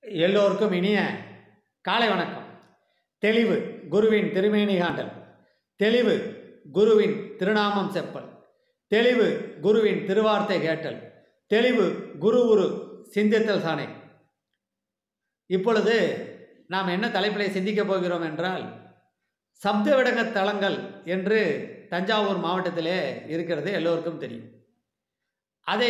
எல்லோருக்கும் இனிய காலை வணக்கம் தெளிவு குருவின் திருமேனி காண்டல் தெளிவு குருவின் திருநாமம் செப்பல் தெளிவு குருவின் திருவார்த்தை கேட்டல் தெளிவு குரு உரு சிந்தித்தல் சாணை இப்பொழுது நாம் என்ன தலைப்பிலே சிந்திக்கப் போகிறோம் என்றால் சப்த விடங்க தலங்கள் என்று தஞ்சாவூர் மாவட்டத்திலே இருக்கிறது எல்லோருக்கும் தெரியும் அதை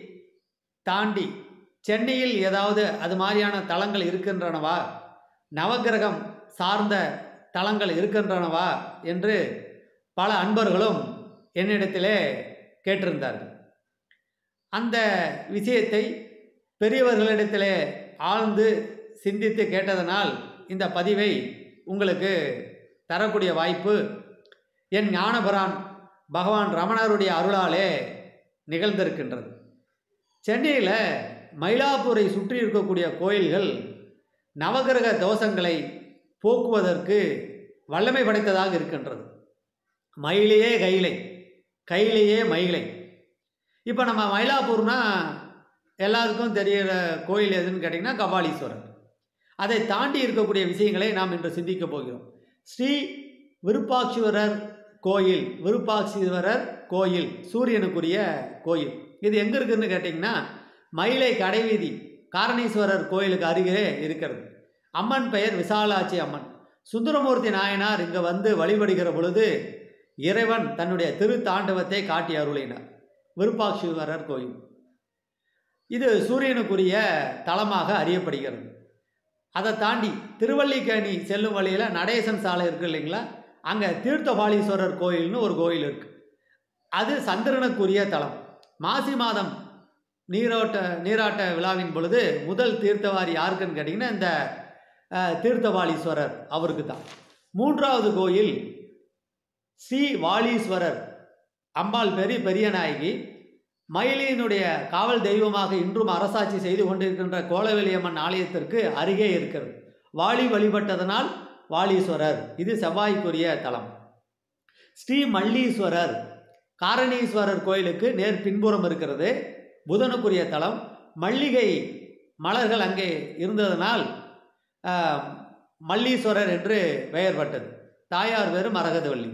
தாண்டி சென்னையில் ஏதாவது அது மாதிரியான தலங்கள் இருக்கின்றனவா நவக்கிரகம் சார்ந்த தலங்கள் இருக்கின்றனவா என்று பல அன்பர்களும் என்னிடத்திலே கேட்டிருந்தார்கள் அந்த விஷயத்தை பெரியவர்களிடத்திலே ஆழ்ந்து சிந்தித்து கேட்டதனால் இந்த பதிவை உங்களுக்கு தரக்கூடிய வாய்ப்பு என் ஞானபரான் பகவான் ரமணருடைய அருளாலே நிகழ்ந்திருக்கின்றது சென்னையில் மயிலாப்பூரை சுற்றி இருக்கக்கூடிய கோயில்கள் நவகிரக தோஷங்களை போக்குவதற்கு வல்லமை படைத்ததாக இருக்கின்றது மயிலையே கைலை கையிலேயே மயிலை இப்போ நம்ம மயிலாப்பூர்னா எல்லாருக்கும் தெரிகிற கோயில் எதுன்னு கேட்டிங்கன்னா கபாலீஸ்வரர் அதை தாண்டி இருக்கக்கூடிய விஷயங்களை நாம் இன்று சிந்திக்க போகிறோம் ஸ்ரீ விருப்பாட்சிவரர் கோயில் விருப்பாட்சிவரர் கோயில் சூரியனுக்குரிய கோயில் இது எங்கே இருக்குதுன்னு கேட்டிங்கன்னா மயிலை கடைவீதி காரணீஸ்வரர் கோயிலுக்கு அருகே இருக்கிறது அம்மன் பெயர் விசாலாட்சி அம்மன் சுந்தரமூர்த்தி நாயனார் இங்கே வந்து வழிபடுகிற பொழுது இறைவன் தன்னுடைய திருத்தாண்டவத்தை காட்டி அருளினார் விருப்பாட்சிவரர் கோயில் இது சூரியனுக்குரிய தலமாக அறியப்படுகிறது அதை தாண்டி திருவல்லிக்கேணி செல்லும் வழியில் நடேசன் சாலை இருக்குது இல்லைங்களா அங்கே தீர்த்தபாலீஸ்வரர் கோயில்னு ஒரு கோயில் இருக்குது அது சந்திரனுக்குரிய தலம் மாசி மாதம் நீரோட்ட நீராட்ட விழாவின் பொழுது முதல் தீர்த்தவாரி யாருக்குன்னு கேட்டிங்கன்னா இந்த அஹ், தீர்த்தவாளீஸ்வரர் அவருக்கு தான் மூன்றாவது கோயில் ஸ்ரீ வாலீஸ்வரர் அம்பாள் பெரிய பெரிய நாயகி மயிலினுடைய காவல் தெய்வமாக இன்றும் அரசாட்சி செய்து கொண்டிருக்கின்ற கோலவெளியம்மன் ஆலயத்திற்கு அருகே இருக்கிறது வாலி வழிபட்டதனால் வாலீஸ்வரர் இது செவ்வாய்க்குரிய தலம் ஸ்ரீ மல்லீஸ்வரர் காரணீஸ்வரர் கோயிலுக்கு நேர் பின்புறம் இருக்கிறது புதனுக்குரிய தலம் மல்லிகை மலர்கள் அங்கே இருந்ததனால் ஆஹ், மல்லீஸ்வரர் என்று பெயர் பட்டது தாயார் பேரு மரகதவள்ளி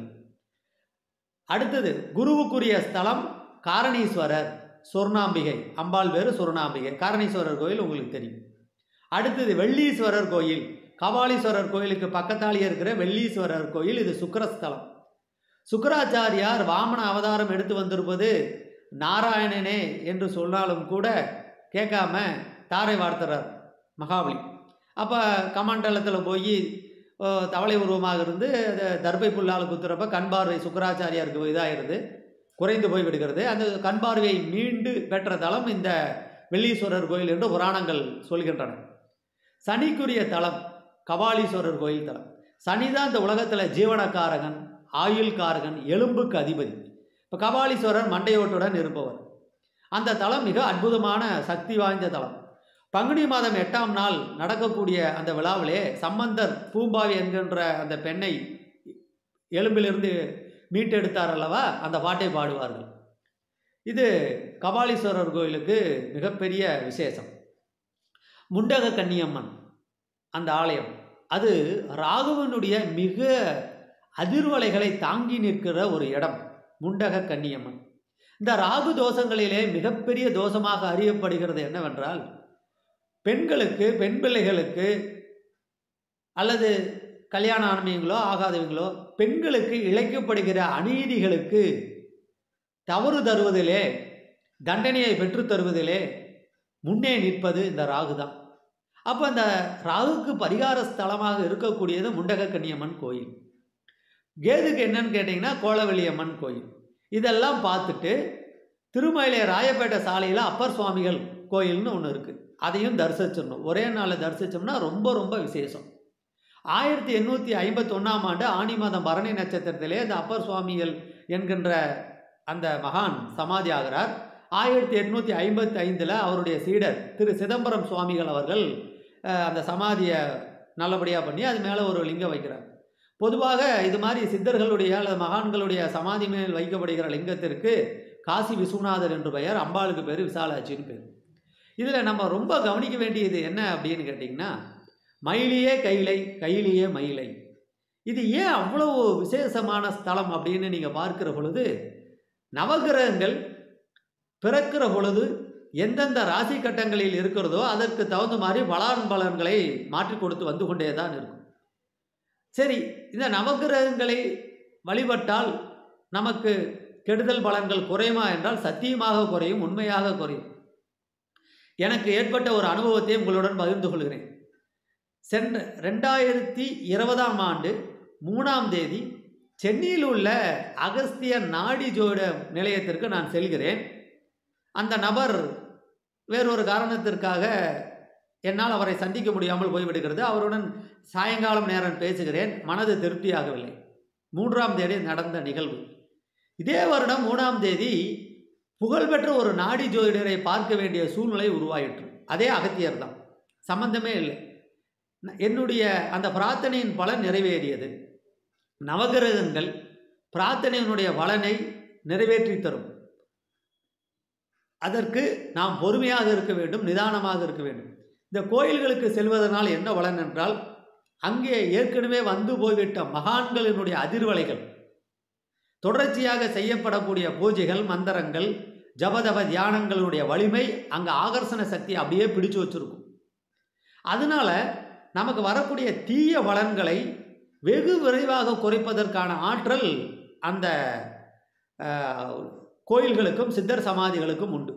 அடுத்தது குருவுக்குரிய ஸ்தலம் காரணீஸ்வரர் சொர்ணாம்பிகை அம்பாள் பேரு சொர்ணாம்பிகை காரணீஸ்வரர் கோயில் உங்களுக்கு தெரியும் அடுத்தது வெள்ளீஸ்வரர் கோயில் கபாலீஸ்வரர் கோயிலுக்கு பக்கத்தாலேயே இருக்கிற வெள்ளீஸ்வரர் கோயில் இது சுக்கிரஸ்தலம் சுக்கராச்சாரியார் வாமன அவதாரம் எடுத்து வந்திருப்பது நாராயணனே என்று சொன்னாலும் கூட கேட்காம தாரை வார்த்துறார் மகாபலி அப்போ கமண்டலத்தில் போய் தவளை உருவமாக இருந்து அது தர்பை புல்லால் குத்துறப்ப கண் பார்வை சுக்கராச்சாரியாருக்கு இதாகிடுது குறைந்து போய் விடுகிறது அந்த கண் பார்வையை மீண்டு பெற்ற தலம் இந்த வெள்ளீஸ்வரர் கோயில் என்று புராணங்கள் சொல்கின்றன சனிக்குரிய தலம் கபாலீஸ்வரர் கோயில் தலம் சனி தான் இந்த உலகத்தில் ஜீவனக்காரகன் ஆயுள்காரகன் எலும்புக்கு அதிபதி இப்போ கபாலீஸ்வரர் மண்டையோட்டுடன் இருப்பவர் அந்த தலம் மிக அற்புதமான சக்தி வாய்ந்த தலம் பங்குனி மாதம் எட்டாம் நாள் நடக்கக்கூடிய அந்த விழாவிலே சம்பந்தர் பூம்பாவி என்கின்ற அந்த பெண்ணை எலும்பிலிருந்து மீட்டெடுத்தார் அல்லவா அந்த பாட்டை பாடுவார்கள் இது கபாலீஸ்வரர் கோயிலுக்கு மிகப்பெரிய விசேஷம் முண்டக கன்னியம்மன் அந்த ஆலயம் அது ராகுவனுடைய மிக அதிர்வலைகளை தாங்கி நிற்கிற ஒரு இடம் முண்டக கன்னியம்மன் இந்த ராகு தோஷங்களிலே மிகப்பெரிய தோஷமாக அறியப்படுகிறது என்னவென்றால் பெண்களுக்கு பெண் பிள்ளைகளுக்கு அல்லது கல்யாணம் ஆனவங்களோ ஆகாதவங்களோ பெண்களுக்கு இழைக்கப்படுகிற அநீதிகளுக்கு தவறு தருவதிலே தண்டனையை பெற்றுத் தருவதிலே முன்னே நிற்பது இந்த ராகு தான் அப்போ அந்த ராகுக்கு பரிகார ஸ்தலமாக இருக்கக்கூடியது முண்டக கன்னியம்மன் கோயில் கேதுக்கு என்னன்னு கேட்டிங்கன்னா கோலவெளியம்மன் கோயில் இதெல்லாம் பார்த்துட்டு திருமயிலை ராயப்பேட்டை சாலையில் அப்பர் சுவாமிகள் கோயில்னு ஒன்று இருக்குது அதையும் தரிசிச்சிடணும் ஒரே நாளில் தரிசித்தோம்னா ரொம்ப ரொம்ப விசேஷம் ஆயிரத்தி எண்ணூற்றி ஐம்பத்தொன்னாம் ஆண்டு ஆனி மாதம் பரணி நட்சத்திரத்திலே இந்த அப்பர் சுவாமிகள் என்கின்ற அந்த மகான் சமாதி ஆகிறார் ஆயிரத்தி எட்நூற்றி ஐம்பத்தி ஐந்தில் அவருடைய சீடர் திரு சிதம்பரம் சுவாமிகள் அவர்கள் அஹ், அந்த சமாதியை நல்லபடியாக பண்ணி அது மேலே ஒரு லிங்கம் வைக்கிறார் பொதுவாக இது மாதிரி சித்தர்களுடைய அல்லது மகான்களுடைய சமாதி மேல் வைக்கப்படுகிற லிங்கத்திற்கு காசி விஸ்வநாதர் என்று பெயர் அம்பாளுக்கு பேர் விசாலாட்சின்னு பேர் இதில் நம்ம ரொம்ப கவனிக்க வேண்டியது என்ன அப்படின்னு கேட்டிங்கன்னா மயிலியே கைலை கையிலேயே மயிலை இது ஏன் அவ்வளவு விசேஷமான ஸ்தலம் அப்படின்னு நீங்கள் பார்க்கிற பொழுது நவகிரகங்கள் பிறக்கிற பொழுது எந்தெந்த ராசி கட்டங்களில் இருக்கிறதோ அதற்கு தகுந்த மாதிரி பலான் பலன்களை மாற்றி கொடுத்து வந்து கொண்டே தான் இருக்கும் சரி இந்த நவகிரகங்களை வழிபட்டால் நமக்கு கெடுதல் பலன்கள் குறையுமா என்றால் சத்தியமாக குறையும் உண்மையாக குறையும் எனக்கு ஏற்பட்ட ஒரு அனுபவத்தை உங்களுடன் பகிர்ந்து கொள்கிறேன் சென்ற ரெண்டாயிரத்தி இருபதாம் ஆண்டு மூணாம் தேதி சென்னையில் உள்ள அகஸ்திய நாடி ஜோட நிலையத்திற்கு நான் செல்கிறேன் அந்த நபர் வேறொரு காரணத்திற்காக என்னால் அவரை சந்திக்க முடியாமல் போய்விடுகிறது அவருடன் சாயங்காலம் நேரம் பேசுகிறேன் மனது திருப்தியாகவில்லை மூன்றாம் தேதி நடந்த நிகழ்வு இதே வருடம் மூணாம் தேதி புகழ்பெற்ற ஒரு நாடி ஜோதிடரை பார்க்க வேண்டிய சூழ்நிலை உருவாயிற்று அதே அகத்தியர் தான் சம்பந்தமே இல்லை ந- என்னுடைய அந்த பிரார்த்தனையின் பலன் நிறைவேறியது நவகிரகங்கள் பிரார்த்தனையினுடைய பலனை நிறைவேற்றி தரும் அதற்கு நாம் பொறுமையாக இருக்க வேண்டும் நிதானமாக இருக்க வேண்டும் இந்த கோயில்களுக்கு செல்வதனால் என்ன பலன் என்றால் அங்கே ஏற்கனவே வந்து போய்விட்ட மகான்களினுடைய அதிர்வலைகள் தொடர்ச்சியாக செய்யப்படக்கூடிய பூஜைகள் மந்திரங்கள் ஜபதப தியானங்களுடைய வலிமை அங்கே ஆகர்ஷண சக்தி அப்படியே பிடிச்சு வச்சிருக்கும் அதனால நமக்கு வரக்கூடிய தீய பலன்களை வெகு விரைவாக குறைப்பதற்கான ஆற்றல் அந்த அஹ், கோயில்களுக்கும் சித்தர் சமாதிகளுக்கும் உண்டு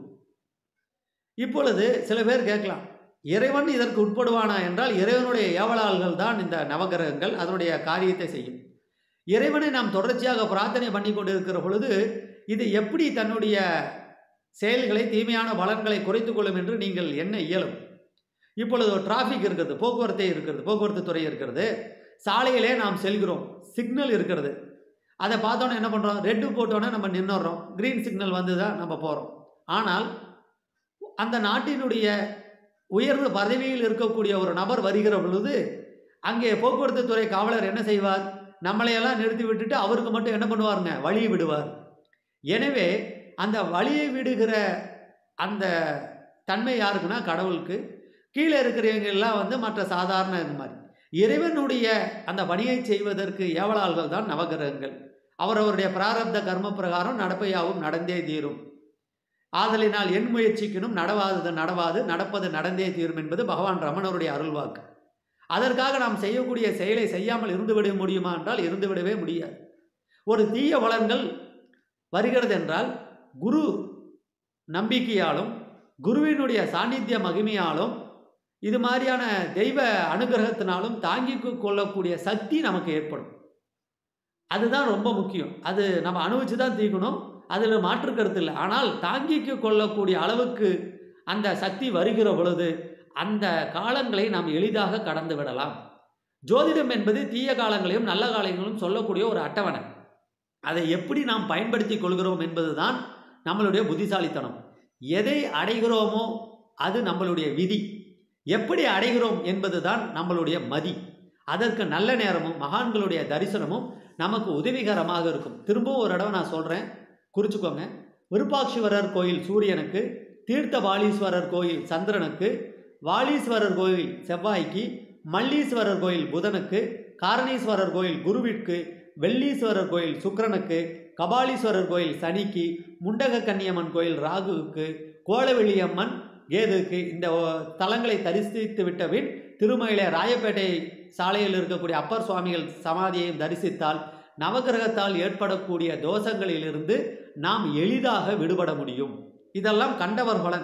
இப்பொழுது சில பேர் கேட்கலாம் இறைவன் இதற்கு உட்படுவானா என்றால் இறைவனுடைய ஏவலாள்கள் தான் இந்த நவகிரகங்கள் அதனுடைய காரியத்தை செய்யும் இறைவனை நாம் தொடர்ச்சியாக பிரார்த்தனை பண்ணி கொண்டிருக்கிற பொழுது இது எப்படி தன்னுடைய செயல்களை தீமையான பலன்களை குறைத்துக் கொள்ளும் என்று நீங்கள் என்ன இயலும் இப்பொழுது ஒரு டிராஃபிக் இருக்கிறது போக்குவரத்தே இருக்கிறது போக்குவரத்து துறை இருக்கிறது சாலையிலே நாம் செல்கிறோம் சிக்னல் இருக்கிறது அதை பார்த்தோன்னே என்ன பண்ணுறோம் ரெட்டு போட்டோன்னே நம்ம நின்னுடுறோம் க்ரீன் சிக்னல் வந்து தான் நம்ம போகிறோம் ஆனால் அந்த நாட்டினுடைய உயர்ந்த பதவியில் இருக்கக்கூடிய ஒரு நபர் வருகிற பொழுது அங்கே போக்குவரத்து துறை காவலர் என்ன செய்வார் நம்மளையெல்லாம் நிறுத்தி விட்டுட்டு அவருக்கு மட்டும் என்ன பண்ணுவாருங்க வழியை விடுவார் எனவே அந்த வழியை விடுகிற அந்த தன்மை யாருக்குன்னா கடவுளுக்கு கீழே இருக்கிறவங்க எல்லாம் வந்து மற்ற சாதாரண இது மாதிரி இறைவனுடைய அந்த பணியை செய்வதற்கு ஏவலாள்கள் தான் நவகிரகங்கள் அவரவருடைய பிராரப்த கர்ம பிரகாரம் நடப்பையாவும் நடந்தே தீரும் ஆதலினால் என் முயற்சிக்கணும் நடவாதது நடவாது நடப்பது நடந்தே தீரும் என்பது பகவான் ரமணருடைய அருள்வாக்கு அதற்காக நாம் செய்யக்கூடிய செயலை செய்யாமல் இருந்துவிட முடியுமா என்றால் இருந்துவிடவே முடியாது ஒரு தீய பலன்கள் வருகிறது என்றால் குரு நம்பிக்கையாலும் குருவினுடைய சாநித்திய மகிமையாலும் இது மாதிரியான தெய்வ அனுகிரகத்தினாலும் தாங்கிக் கொள்ளக்கூடிய சக்தி நமக்கு ஏற்படும் அதுதான் ரொம்ப முக்கியம் அது நம்ம அனுபவிச்சு தான் தீக்கணும் அதில் மாற்று கருத்து இல்லை ஆனால் தாங்கிக்கு கொள்ளக்கூடிய அளவுக்கு அந்த சக்தி வருகிற பொழுது அந்த காலங்களை நாம் எளிதாக கடந்து விடலாம் ஜோதிடம் என்பது தீய காலங்களையும் நல்ல காலங்களையும் சொல்லக்கூடிய ஒரு அட்டவணை அதை எப்படி நாம் பயன்படுத்தி கொள்கிறோம் என்பதுதான் நம்மளுடைய புத்திசாலித்தனம் எதை அடைகிறோமோ அது நம்மளுடைய விதி எப்படி அடைகிறோம் என்பதுதான் நம்மளுடைய மதி அதற்கு நல்ல நேரமும் மகான்களுடைய தரிசனமும் நமக்கு உதவிகரமாக இருக்கும் திரும்பவும் ஒரு இடம் நான் சொல்கிறேன் குறிச்சுக்கோங்க விருப்பாட்சிவரர் கோயில் சூரியனுக்கு தீர்த்த வாலீஸ்வரர் கோயில் சந்திரனுக்கு வாலீஸ்வரர் கோயில் செவ்வாய்க்கு மல்லீஸ்வரர் கோயில் புதனுக்கு காரணீஸ்வரர் கோயில் குருவிற்கு வெள்ளீஸ்வரர் கோயில் சுக்கிரனுக்கு கபாலீஸ்வரர் கோயில் சனிக்கு முண்டக கன்னியம்மன் கோயில் ராகுவுக்கு கோலவெளியம்மன் கேதுக்கு இந்த ஓ- தலங்களை தரிசித்து விட்ட பின் திருமயிலை ராயப்பேட்டை சாலையில் இருக்கக்கூடிய அப்பர் சுவாமிகள் சமாதியையும் தரிசித்தால் நவகிரகத்தால் ஏற்படக்கூடிய தோஷங்களிலிருந்து நாம் எளிதாக விடுபட முடியும் இதெல்லாம் கண்டவர் பலன்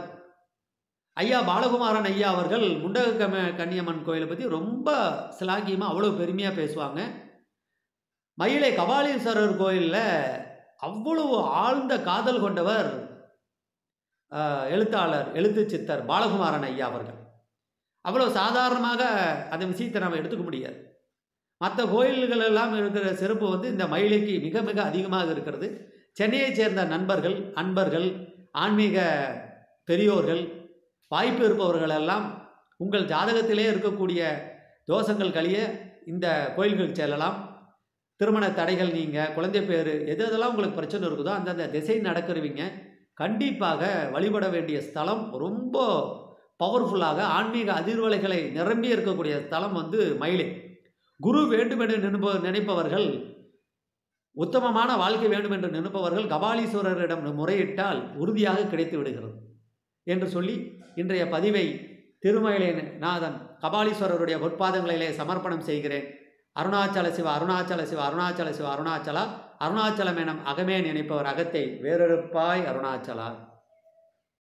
ஐயா பாலகுமாரன் ஐயா அவர்கள் முண்டக கம கன்னியம்மன் கோயிலை பற்றி ரொம்ப சிலாகியமாக அவ்வளோ பெருமையாக பேசுவாங்க மயிலை கபாலீஸ்வரர் கோயிலில் அவ்வளவு ஆழ்ந்த காதல் கொண்டவர் ஆஹ், எழுத்தாளர் எழுத்து சித்தர் பாலகுமாரன் ஐயா அவர்கள் அவ்வளோ சாதாரணமாக அந்த விஷயத்தை நம்ம எடுத்துக்க முடியாது மற்ற கோயில்கள் எல்லாம் இருக்கிற சிறப்பு வந்து இந்த மயிலைக்கு மிக மிக அதிகமாக இருக்கிறது சென்னையைச் சேர்ந்த நண்பர்கள் அன்பர்கள் ஆன்மீக பெரியோர்கள் வாய்ப்பு இருப்பவர்கள் எல்லாம் உங்கள் ஜாதகத்திலே இருக்கக்கூடிய தோஷங்கள் கழிய இந்த கோயில்களுக்கு செல்லலாம் திருமண தடைகள் நீங்கள் குழந்தை பேர் எது எதெல்லாம் உங்களுக்கு பிரச்சனை இருக்குதோ அந்தந்த திசை நடக்கிறவங்க கண்டிப்பாக வழிபட வேண்டிய ஸ்தலம் ரொம்ப பவர்ஃபுல்லாக ஆன்மீக அதிர்வலைகளை நிரம்பி இருக்கக்கூடிய ஸ்தலம் வந்து மயிலை குரு வேண்டும் என்று நினைப்ப நினைப்பவர்கள் உத்தமமான வாழ்க்கை வேண்டும் என்று நினைப்பவர்கள் கபாலீஸ்வரரிடம் முறையிட்டால் உறுதியாக கிடைத்து விடுகிறது என்று சொல்லி இன்றைய பதிவை திருமயிலை நாதன் கபாலீஸ்வரருடைய பொற்பாதங்களிலே சமர்ப்பணம் செய்கிறேன் அருணாச்சல சிவ அருணாச்சல சிவ அருணாச்சல சிவ அருணாச்சலா அருணாச்சலம் எனும் அகமே நினைப்பவர் அகத்தை வேறெடுப்பாய் அருணாச்சலா